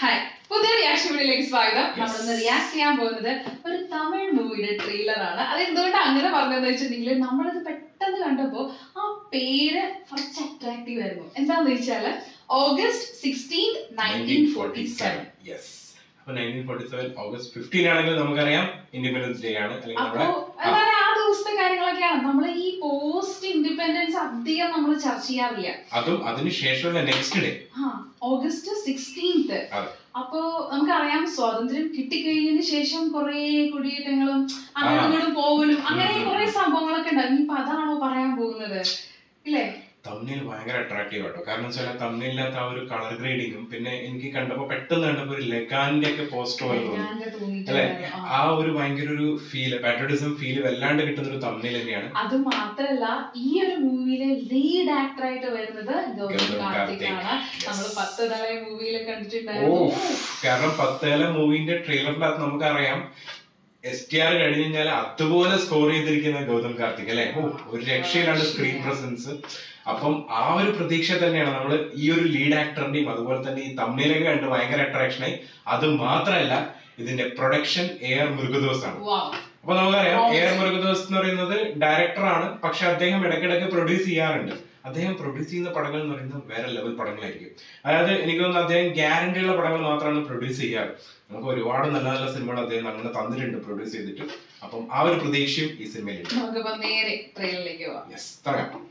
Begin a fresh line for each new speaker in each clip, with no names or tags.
Hi പുതിയ reaction വീഡിയോയിലേക്ക് സ്വാഗതം നമ്മളിന്ന് റിയാക്ട് ചെയ്യാൻ പോകുന്നത് ഒരു തമിഴ് മൂവിയുടെ ട്രെയിലർ ആണ് അത് എന്തുകൊണ്ട് അങ്ങനെ പറഞ്ഞതെന്ന് വെച്ചിട്ടുണ്ടെങ്കിൽ നമ്മളത് പെട്ടെന്ന് കണ്ടപ്പോൾ ആ പേര് കുറച്ച് അട്രാക്റ്റീവ് ആയിരുന്നു എന്താന്ന് വെച്ചാല് August sixteen nineteen forty seven
yes അപ്പൊ nineteen forty seven August fifteen ആണെങ്കിൽ നമുക്കറിയാം ഇൻഡിപെൻഡൻസ് ഡേ ആണ് അല്ലെങ്കിൽ
അപ്പോ
നമ്മുടെ
എന്താണ് ആ ദിവസത്തെ കാര്യങ്ങളൊക്കെയാണ് നമ്മൾ ഈ പോസ്റ്റ് ഇൻഡിപെൻഡൻസ് അധികം നമ്മൾ ചർച്ച ചെയ്യാറില്ല
അതും അതിനുശേഷമുള്ള നെക്സ്റ്റ് ഡേ
ആ ഓഗസ്റ്റ് സിക്സ്റ്റീൻത്ത്
അതെ.
അപ്പോ നമുക്കറിയാം സ്വാതന്ത്ര്യം കിട്ടിക്കഴിഞ്ഞതിന് ശേഷം കുറെ കുടിയേറ്റങ്ങളും അങ്ങോട്ടും ഇങ്ങോട്ടും പോകലും അങ്ങനെ
ഉം.
കുറെ സംഭവങ്ങളൊക്കെ ഉണ്ടാവും ഇനിയിപ്പൊ അതാണോ പറയാൻ പോകുന്നത് ഇല്ലേ
തമ്മിൽ ഭയങ്കര അട്രാക്റ്റീവ് ആട്ടോ കാരണം വെച്ചാൽ തമ്മിലിനകത്ത് ആ ഒരു കളർ ഗ്രേഡിങ്ങും പിന്നെ എനിക്ക് കണ്ടപ്പോ പെട്ടെന്ന് കണ്ടപ്പോ ഒരു ലെഗാന്റെ ഒക്കെ പോസ്റ്റർ പോലെ തോന്നി
ഞാനത്
അല്ലെ
തോന്നിയിട്ടുണ്ടായിരുന്നു. ആ.
ആ ഒരു ഭയങ്കര ഒരു ഫീൽ പാട്രോട്ടിസം ഫീൽ വല്ലാണ്ട് കിട്ടുന്ന ഒരു തമ്മിൽ തന്നെയാണ്
അത് മാത്രല്ല ഈ ഒരു മൂവിയിലെ ലീഡ് ആക്ടർ ആയിട്ട് വരുന്നത് ഗൗതം
ഗൗതം
കാർത്തിക്
കാർത്തിക്.
ആണ് നമ്മൾ
Yes.
പത്ത് തല മൂവിയിൽ
ഓ
കണ്ടിട്ടുണ്ടായിരുന്നു
കാരണം പത്തേല മൂവിന്റെ ട്രെയിലറിന്റെ അകത്ത് നമുക്കറിയാം എസ് ടി ആർ കഴിഞ്ഞ് കഴിഞ്ഞാൽ അതുപോലെ സ്കോർ ചെയ്തിരിക്കുന്ന ഗൗതം കാർത്തിക് അല്ലെ ഓ ഒരു രക്ഷയിലാണ് സ്ക്രീൻ പ്രസൻസ് അപ്പം ആ ഒരു പ്രതീക്ഷ തന്നെയാണ് നമ്മൾ ഈ ഒരു ലീഡ് ആക്ടറിന്റെയും അതുപോലെ തന്നെ ഈ തമ്മിലൊക്കെ കണ്ട് ഭയങ്കര അട്രാക്ഷൻ ആയി അത് മാത്രമല്ല ഇതിന്റെ പ്രൊഡക്ഷൻ എയർ മുരുകദോസ് ആണ്
വാവ്
അപ്പൊ നമുക്കറിയാം
Promise.
എയർ മുരുകദോസ് എന്ന് പറയുന്നത് ഡയറക്ടറാണ് പക്ഷെ അദ്ദേഹം ഇടയ്ക്കിടയ്ക്ക് പ്രൊഡ്യൂസ് ചെയ്യാറുണ്ട് അദ്ദേഹം പ്രൊഡ്യൂസ് ചെയ്യുന്ന പടങ്ങൾ എന്ന് പറയുന്നത് വേറെ ലെവൽ പടങ്ങളായിരിക്കും അതായത് എനിക്ക് തോന്നുന്നു അദ്ദേഹം ഗ്യാരണ്ടി ഉള്ള പടങ്ങൾ മാത്രമാണ് പ്രൊഡ്യൂസ് ചെയ്യാറ് നമുക്ക് ഒരുപാട് നല്ല നല്ല സിനിമകൾ അദ്ദേഹം അങ്ങനെ തന്നിട്ടുണ്ട് പ്രൊഡ്യൂസ് ചെയ്തിട്ട് അപ്പം ആ ഒരു പ്രതീക്ഷയും ഈ സിനിമയിലുണ്ട്
നമുക്കിപ്പോ നേരെ ട്രെയിലറിലേക്ക് പോവാം
യെസ് തുടങ്ങാം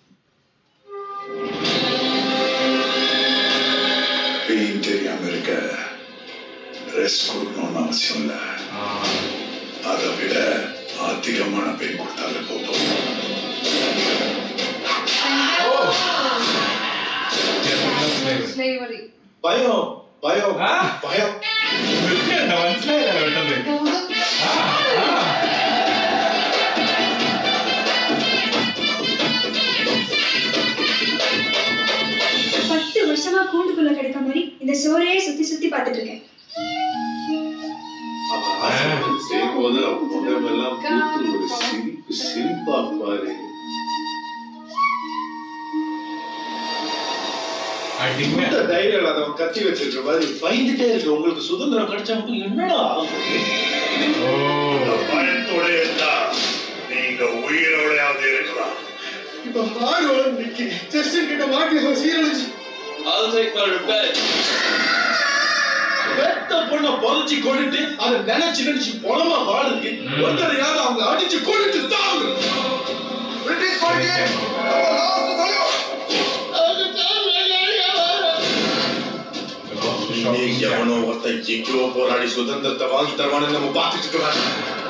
பெயின் தெரியாம இருக்க ரெஸ்ட் கொடுக்கணும்னு அவசியம் இல்ல
ആ,
அதை விட அதிகமான பெயின் கொடுத்தாலே போதும்
theatrical flavor.
സ്ലേവറി
பயம் பயம்
ஆ?
பயம்
നിർത്തിയുണ്ടോ? മനസ്സിലായില്ല പെട്ടെന്ന്
ഗൗതം
ആ, ആ.
பத்து வருஷமா கூண்டுக்குள்ள கிடக்க மாதிரி இந்த சோறையே சுத்தி சுத்தி பார்த்துட்டு இருக்கேன்
அவன் ஆசைப்பட்டு செய்யும்போது அவன் முகமெல்லாம் பூத்து ஒரு சிரிப்பு சிரிப்பா பாரு
അടിമ
இந்த தைரியம் இல்லாதவன் கத்தி வச்சிருக்க மாதிரி பயந்துட்டே இருக்கு உங்களுக்கு சுதந்திரம் கிடைச்சா மட்டும் என்னடா ஆகும்
ഓ
பயத்தோட இருந்தா நீங்க உயிரோடையாவது இருக்கலாம்
இப்ப மாறு நிக்கி ஜஸ்டின் கிட்ட மாட்டி சீரழிச்சு
I'll take my revenge.
பெத்த பொண்ண புதைச்சி கொண்டுட்டு அதை நினைச்சு நினைச்சு பொணமா வாழுது
ம்.
ஒருத்தரையாவது அவங்க அடிச்சு கொண்டுட்டு தாங்க பிரிட்டிஷ்
ഷോക്കിംഗ്
எவனோ ஒருத்தன் எங்கேயோ போராடி சுதந்திரத்தை வாங்கி தருவான்னு நம்ம பார்த்துட்டு இருக்கிறாங்க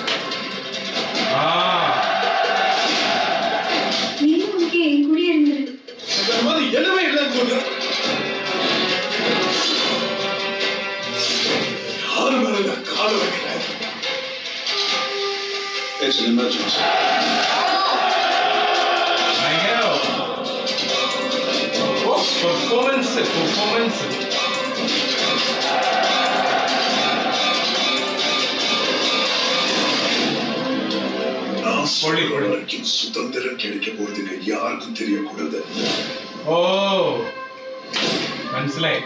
ആ
நீயும் உனக்கு என் கூடயே இருந்துரு
அந்த மாதிரி எதுவுமே இல்லைன்னு சொல்றேன் யாரு மேல நான் கால வைக்கிறேன் It's an emergency.
ഭയങ്കര ഓ പെർഫോമൻസ് പെർഫോമൻസ്
நான்
பொழி,
சொல்ற
பொழி.
வரைக்கும் சுதந்திரம் கிடைக்க போறதுக்கு யாருக்கும் தெரியக்கூடாது
ഓ മനസ്സിലായി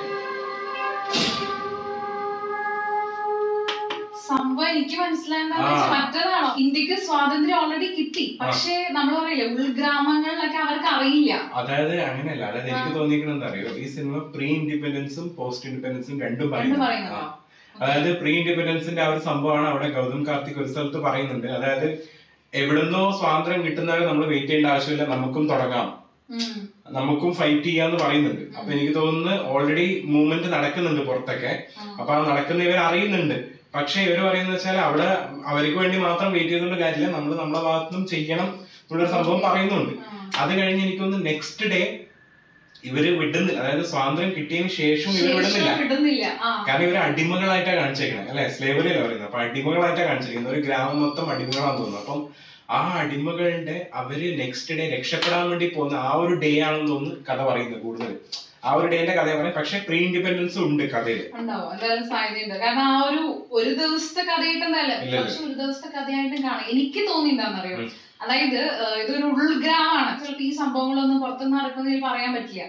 സംഭവം എനിക്ക് മനസ്സിലായെന്ന്
ആ.
വെച്ചാൽ മറ്റേതാണോ ഇന്ത്യക്ക് സ്വാതന്ത്ര്യം ഓൾറെഡി കിട്ടി പക്ഷേ നമ്മൾ പറയില്ലേ ഉൾഗ്രാമങ്ങളിലൊക്കെ അവർക്ക് അറിയില്ല
അതായത് അങ്ങനെയല്ല അതായത് എനിക്ക് തോന്നിയിരിക്കുന്നത് എന്താ അറിയോ ഈ സിനിമ പ്രീ ഇൻഡിപെൻഡൻസും പോസ്റ്റ് ഇൻഡിപെൻഡൻസും രണ്ടും
എന്ന്
പറയുന്നു
പറയുന്നതോ
ആ. അതായത് പ്രീ ഇൻഡിപെൻഡൻസിന്റെ ആ ഒരു സംഭവമാണ് അവിടെ ഗൗതം കാർത്തിക് ഒരു സ്ഥലത്ത് പറയുന്നുണ്ട് അതായത് എവിടുന്നോ സ്വാതന്ത്ര്യം കിട്ടുന്നവരെ നമ്മൾ വെയിറ്റ് ചെയ്യേണ്ട ആവശ്യമില്ല നമുക്കും തുടങ്ങാം
ഉം.
നമുക്കും ഫൈറ്റ് ചെയ്യാന്ന് പറയുന്നുണ്ട് അപ്പൊ എനിക്ക് തോന്നുന്നു ഓൾറെഡി മൂവ്മെന്റ് നടക്കുന്നുണ്ട് പുറത്തൊക്കെ
ആ.
അപ്പൊ ആ നടക്കുന്ന ഇവർ അറിയുന്നുണ്ട് പക്ഷെ ഇവർ പറയുന്നത് വെച്ചാൽ അവിടെ അവർക്ക് വേണ്ടി മാത്രം വെയിറ്റ് ചെയ്തുകൊണ്ട് കാര്യമില്ല നമ്മൾ നമ്മളെ ഭാഗത്തുനിന്നും ചെയ്യണം എന്നുള്ളൊരു സംഭവം പറയുന്നുണ്ട്
ആ.
അത് കഴിഞ്ഞ് എനിക്കൊന്ന് നെക്സ്റ്റ് ഡേ ഇവര് വിടുന്നില്ല അതായത് സ്വാതന്ത്ര്യം കിട്ടിയതിന് ശേഷം ഇവർ വിടുന്നില്ല
ശേഷം വിടുന്നില്ല ആ
കാരണം ഇവര് അടിമകളായിട്ടാണ് കാണിച്ചേക്കണേ അല്ലെ സ്ലേവറി അല്ല പറയുന്നത് അപ്പൊ അടിമകളായിട്ടാണ് കാണിച്ചിരിക്കുന്നത് ഒരു ഗ്രാമം മൊത്തം അടിമകളാന്ന് തോന്നുന്നു അപ്പം ആ അടിമകളുടെ അവര് നെക്സ്റ്റ് ഡേ രക്ഷപ്പെടാൻ വേണ്ടി പോകുന്ന ആ ഒരു ഡേ ആണെന്ന് തോന്നുന്നു കഥ പറയുന്നത് കൂടുതൽ ആ ഒരു ഡേന്റെ കഥ പറയും പക്ഷെ പ്രീ ഇൻഡിപെൻഡൻസ് ഉണ്ട് കഥയിൽ
ഉണ്ടാവും എന്തായാലും സാധ്യതയുണ്ട് കാരണം ആ ഒരു ഒരു ദിവസത്തെ കഥയായിട്ടൊന്നല്ല
ഇല്ല, ഇല്ല.
പക്ഷെ ഒരു ദിവസത്തെ കഥയായിട്ടും കാണാം എനിക്ക് തോന്നി എന്താണെന്നറിയോ
ഉം.
അതായത് ഏഹ്, ഇതൊരു ഉൾഗ്രാമാണ് ചിലപ്പോൾ ഈ സംഭവങ്ങളൊന്നും പുറത്തുനിന്ന് നടക്കുന്നതിൽ പറയാൻ പറ്റില്ല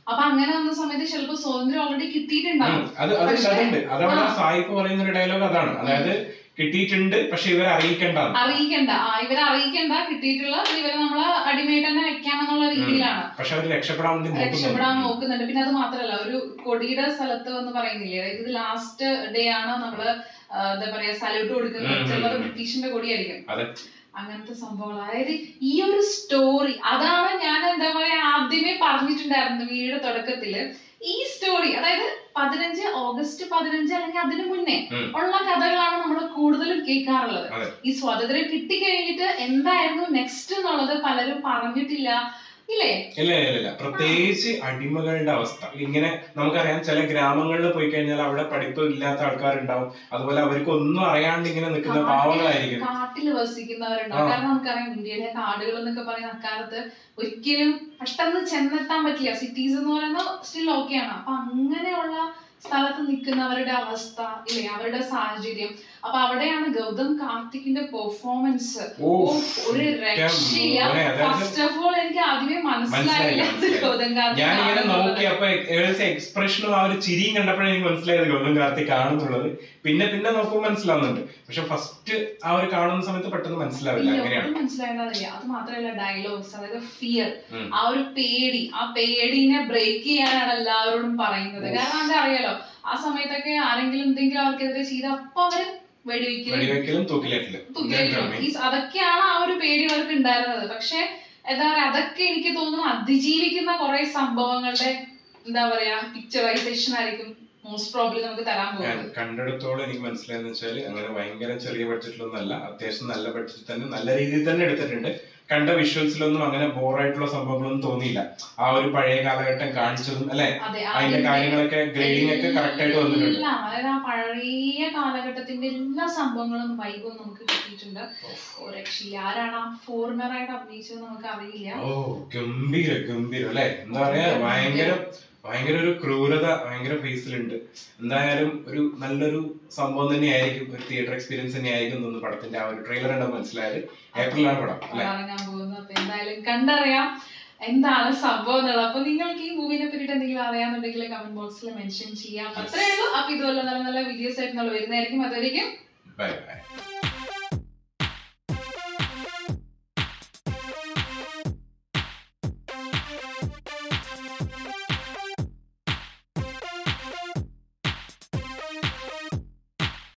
അപ്പൊ അങ്ങനെ വന്ന സമയത്ത് ചിലപ്പോ സ്വാതന്ത്ര്യം ഓൾറെഡി കിട്ടിയിട്ടുണ്ടാവും
ഉം. അത് അത്
പക്ഷേ-
അതുണ്ട് അതവിടെ
ആ.
സായിപ്പ് പറയുന്ന ഒരു ഡയലോഗ് അതാണ് അതായത് കിട്ടിയിട്ടുണ്ട് പക്ഷെ ഇവരെ അറിയിക്കണ്ട
അറിയിക്കണ്ട ആ ഇവരെ അറിയിക്കണ്ട കിട്ടിയിട്ടുള്ള ഇവരെ നമ്മളെ അടിമയായിട്ട് തന്നെ വെക്കാമെന്നുള്ള രീതിയിലാണ്
പക്ഷെ അവർ രക്ഷപ്പെടാൻ വേണ്ടി
രക്ഷപ്പെടാൻ
നോക്കുന്നുണ്ട്
നോക്കുന്നുണ്ട് പിന്നെ അത് മാത്രല്ല ഒരു കൊടിയുടെ സ്ഥലത്ത് എന്ന് പറയുന്നില്ലേ അതായത് ഇത് ലാസ്റ്റ് ഡേ ആണ് നമ്മള് ആ, എന്താ പറയാ സല്യൂട്ട് കൊടുക്കുന്നത്
ഉം, ഉം,
ചിലപ്പോൾ അത്
ഉം.
ബ്രിട്ടീഷിന്റെ കൊടിയായിരിക്കും
അതെ
അങ്ങനത്തെ സംഭവങ്ങൾ അതായത് ഈ ഒരു സ്റ്റോറി അതാണ് ഞാൻ എന്താ പറയാ ആദ്യമേ പറഞ്ഞിട്ടുണ്ടായിരുന്നു വീഡിയോ തുടക്കത്തില് ഈ സ്റ്റോറി അതായത് പതിനഞ്ച് ഓഗസ്റ്റ് പതിനഞ്ച് അല്ലെങ്കിൽ അതിനു മുന്നേ
ഉം.
ഉള്ള കഥകളാണ് നമ്മൾ കൂടുതലും കേൾക്കാറുള്ളത്
അതെ.
ഈ സ്വാതന്ത്ര്യം കിട്ടിക്കഴിഞ്ഞിട്ട് എന്തായിരുന്നു നെക്സ്റ്റ് എന്നുള്ളത് പലരും പറഞ്ഞിട്ടില്ല ഇല്ലേ
ഇല്ല ഇല്ല ഇല്ല പ്രത്യേകിച്ച് അടിമകളുടെ അവസ്ഥ ഇങ്ങനെ നമുക്കറിയാം ചില ഗ്രാമങ്ങളിൽ പോയി കഴിഞ്ഞാൽ അവിടെ പഠിപ്പ് ഇല്ലാത്ത ആൾക്കാരുണ്ടാവും അതുപോലെ അവർക്ക് ഒന്നും അറിയാണ്ട് ഇങ്ങനെ നിൽക്കുന്ന പാവങ്ങളായിരിക്കും
കാട്ടിൽ വസിക്കുന്നവരുണ്ടാവും
ആ.
കാരണം നമുക്കറിയാം ഇന്ത്യയിലെ കാടുകൾ എന്നൊക്കെ പറയുന്ന അക്കാലത്ത് ഒരിക്കലും പെട്ടെന്ന് ചെന്നെത്താൻ പറ്റില്ല സിറ്റീസ് എന്ന് പറയുന്നത് സ്റ്റിൽ ഓക്കെയാണ് അപ്പൊ അങ്ങനെയുള്ള സ്ഥലത്ത് നിൽക്കുന്നവരുടെ അവസ്ഥ ഇല്ലേ അവരുടെ സാഹചര്യം അപ്പൊ അവിടെയാണ് ഗൗതം കാർത്തിക്കിന്റെ പെർഫോമൻസ്
ഓ
ഒരു രക്ഷയില്ല
മോനെ, അതായത്
ഫസ്റ്റ് ഓഫ് ഓൾ എനിക്ക് ആദ്യമേ മനസ്സിലായില്ല
മനസ്സിലായില്ല,
ഇത്
മനസ്സിലായില്ല.
ഗൗതം കാർത്തിക്
ഞാനിങ്ങനെ
ആണെന്നുള്ളത്.
നോക്കി അപ്പൊ ഏകദേശം എക്സ്പ്രഷനും ആ ഒരു ചിരിയും കണ്ടപ്പോഴേ എനിക്ക് മനസ്സിലായത് ഗൗതം കാർത്തിക് ആണെന്നുള്ളത് പിന്നെ പിന്നെ നോക്കുമ്പോൾ മനസ്സിലാവുന്നുണ്ട് പക്ഷെ ഫസ്റ്റ് ആ ഒരു കാണുന്ന സമയത്ത് പെട്ടെന്ന് മനസ്സിലാവില്ല
ഇല്ല,
അങ്ങനെയാണ്
ഒട്ടും മനസ്സിലായില്ല അത് മാത്രമല്ല ഡയലോഗ്സ് അതായത് ഫിയർ
ഉം.
ആ ഒരു പേടി ആ പേടിനെ ബ്രേക്ക് ചെയ്യാനാണ് എല്ലാവരോടും പറയുന്നത് കാരണം എന്താ അറിയാലോ ആ സമയത്തൊക്കെ ആരെങ്കിലും എന്തെങ്കിലും അവർക്കെതിരെ ചെയ്ത അപ്പൊ അവര് വെടിവെക്കലും
വെടിവെക്കലും തൂക്കിലേക്കലും
തുകയിലും ഈ അതൊക്കെയാണ് ആ ഒരു പേടി അവർക്ക് ഉണ്ടായിരുന്നത് പക്ഷെ എന്താ പറയാ അതൊക്കെ എനിക്ക് തോന്നുന്നു അതിജീവിക്കുന്ന കുറെ സംഭവങ്ങളുടെ എന്താ പറയാ പിക്ചറൈസേഷൻ ആയിരിക്കും മോസ്റ്റ് പ്രോബ്ലി നമുക്ക് തരാൻ
ഞാൻ
പോകുന്നത്
കണ്ടെടുത്തോളം എനിക്ക് മനസ്സിലായെന്ന് വെച്ചാൽ അങ്ങനെ ഭയങ്കര ചെറിയ ബഡ്ജറ്റിലൊന്നും അല്ല അത്യാവശ്യം നല്ല ബഡ്ജറ്റിൽ തന്നെ നല്ല രീതിയിൽ തന്നെ എടുത്തിട്ടുണ്ട് കണ്ട വിഷ്വൽസിലൊന്നും അങ്ങനെ ബോറായിട്ടുള്ള സംഭവങ്ങളൊന്നും തോന്നിയില്ല ആ ഒരു പഴയ കാലഘട്ടം കാണിച്ചതും അല്ലെ
അതെ
അതിന്റെ
അതിന്റെ
കാര്യങ്ങളൊക്കെ ഗ്രേഡിംഗ് ഒക്കെ കറക്റ്റ് ആയിട്ട് വന്നിട്ടുണ്ട്
എല്ലാം അതായത് ആ പഴയ കാലഘട്ടത്തിന്റെ എല്ലാ സംഭവങ്ങളും വൈബും നമുക്ക് കിട്ടിയിട്ടുണ്ട് ഓ രക്ഷയില്ല ആരാണ് ആ ഫോറിനർ ആയിട്ട് അഭിനയിച്ചത് നമുക്ക് അറിയില്ല
ഓ ഗംഭീര ഗംഭീരം അല്ലെ എന്താ പറയാ ഭയങ്കര ഭയങ്കര ഒരു ക്രൂരത ഭയങ്കര ഫേസിലുണ്ട് എന്തായാലും ഒരു നല്ലൊരു സംഭവം തന്നെയായിരിക്കും ഒരു തിയേറ്റർ എക്സ്പീരിയൻസ് തന്നെയായിരിക്കും തോന്നുന്നു പടത്തിന്റെ ആ ഒരു ട്രെയിലർ കണ്ടാൽ മനസ്സിലായത് ഏപ്രിലാണ് പടം അല്ലെ
ഇറങ്ങാൻ പോകുന്നത് അപ്പൊ എന്തായാലും കണ്ടറിയാം എന്താണ് സംഭവം എന്നുള്ളത് അപ്പൊ നിങ്ങൾക്ക് ഈ മൂവിനെ പറ്റിയിട്ട് എന്തെങ്കിലും അറിയാന്നുണ്ടെങ്കിൽ കമന്റ് ബോക്സിൽ മെൻഷൻ ചെയ്യാം അപ്പൊ അത്രേ ഉള്ളൂ അപ്പൊ ഇതുപോലെ നല്ല നല്ല വീഡിയോസ് ആയിട്ട് നമ്മൾ വരുന്നതായിരിക്കും അതുവരെയും
ബൈ ബൈ